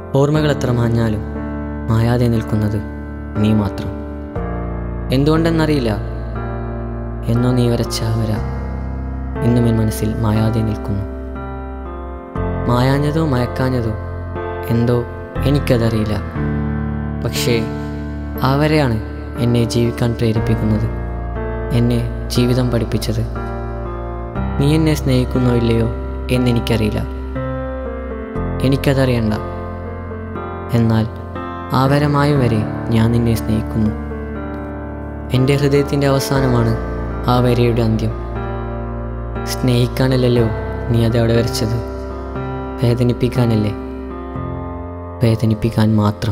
ഓർമ്മകൾ എത്ര മാഞ്ഞാലും മായാതെ നിൽക്കുന്നത് നീ മാത്രം എന്തുകൊണ്ടെന്നറിയില്ല എന്നോ നീ വരച്ച ആ വര ഇന്നും എൻ മനസ്സിൽ മായാതെ നിൽക്കുന്നു മായാഞ്ഞതോ മയക്കാഞ്ഞതോ എന്തോ എനിക്കതറിയില്ല പക്ഷേ ആ വരെയാണ് എന്നെ ജീവിക്കാൻ പ്രേരിപ്പിക്കുന്നത് എന്നെ ജീവിതം പഠിപ്പിച്ചത് നീ എന്നെ സ്നേഹിക്കുന്നോ ഇല്ലയോ എന്നെനിക്കറിയില്ല എനിക്കതറിയണ്ട എന്നാൽ ആവരമായും വരെ ഞാൻ നിന്നെ സ്നേഹിക്കുന്നു എൻ്റെ ഹൃദയത്തിൻ്റെ അവസാനമാണ് ആ വരയുടെ അന്ത്യം സ്നേഹിക്കാനല്ലല്ലോ നീ അതവിടെ വരച്ചത് വേദനിപ്പിക്കാനല്ലേ വേദനിപ്പിക്കാൻ മാത്രം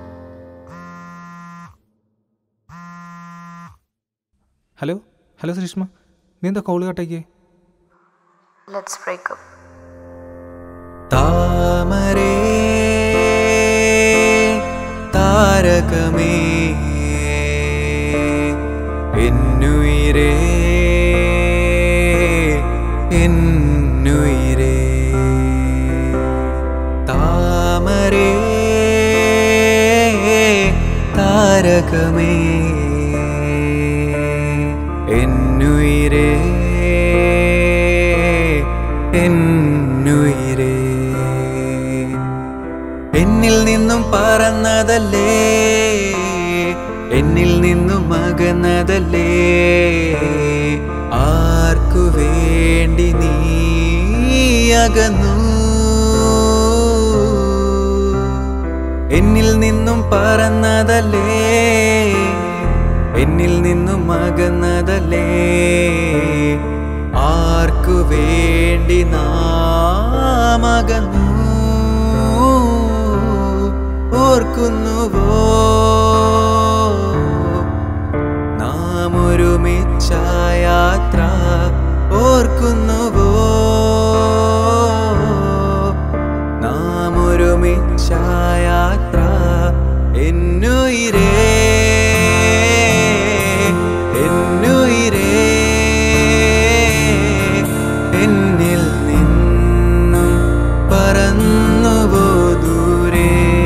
ഹലോ ഹലോ ശ്രീഷ്മ നീ എന്താ കോള് കട്ടാക്കിയേ Let's break up. താമരേ താരകമേ എന്നുയിരേ എന്നുയിരേ താമരേ താരകമേ എന്നുയിരേ എന്നുയിരേ എന്നിൽ നിന്നും പറന്നതല്ലേ എന്നിൽ നിന്നും അകന്നതല്ലേ ആർക്കു വേണ്ടി നീ അകന്നു എന്നിൽ നിന്നും പറന്നതല്ലേ എന്നിൽ നിന്നും അകന്നതല്ലേ ആർക്കു വേണ്ടി നാം അകന്നു ഓർക്കുന്നുവോ നാം ഒരുമിച്ച യാത്ര ഓർക്കുന്നുവോ നാം ഒരുമിച്ച യാത്ര എന്നുയിരേ എന്നുയിരേ എന്നിൽ നിന്നും പറന്നുവോ ദൂരെ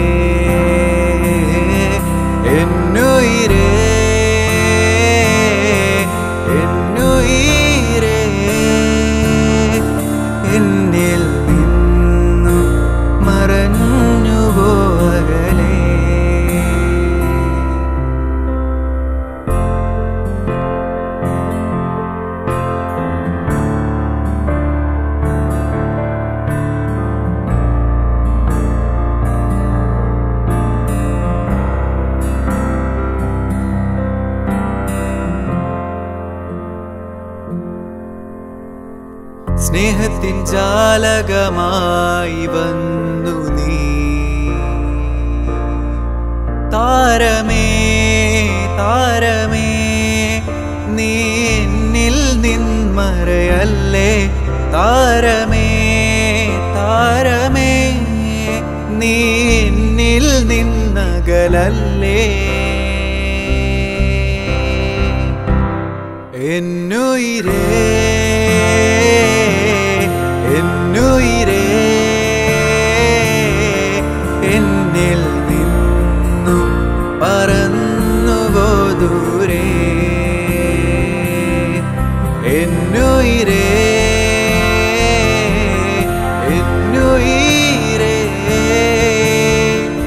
എന്നുയിരേ എന്നുയിരേ എന്നിൽ നിന്നും മറഞ്ഞുവോ അകലേ സ്നേഹത്തിൻ ജാലകമായി വന്നു നീ താരമേ താരമേ നീ എന്നിൽ നിന്മറയല്ലേ താരമേ താരമേ നീ എന്നിൽ നിന്നകലല്ലേ എന്നുയിരേ എന്നുയിരേ എന്നിൽ നിന്നും പറന്നുവോ ദൂരെ എന്നുയിരേ എന്നുയിരേ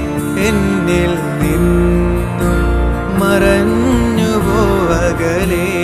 എന്നിൽ നിന്നും മറഞ്ഞുവോ അകലേ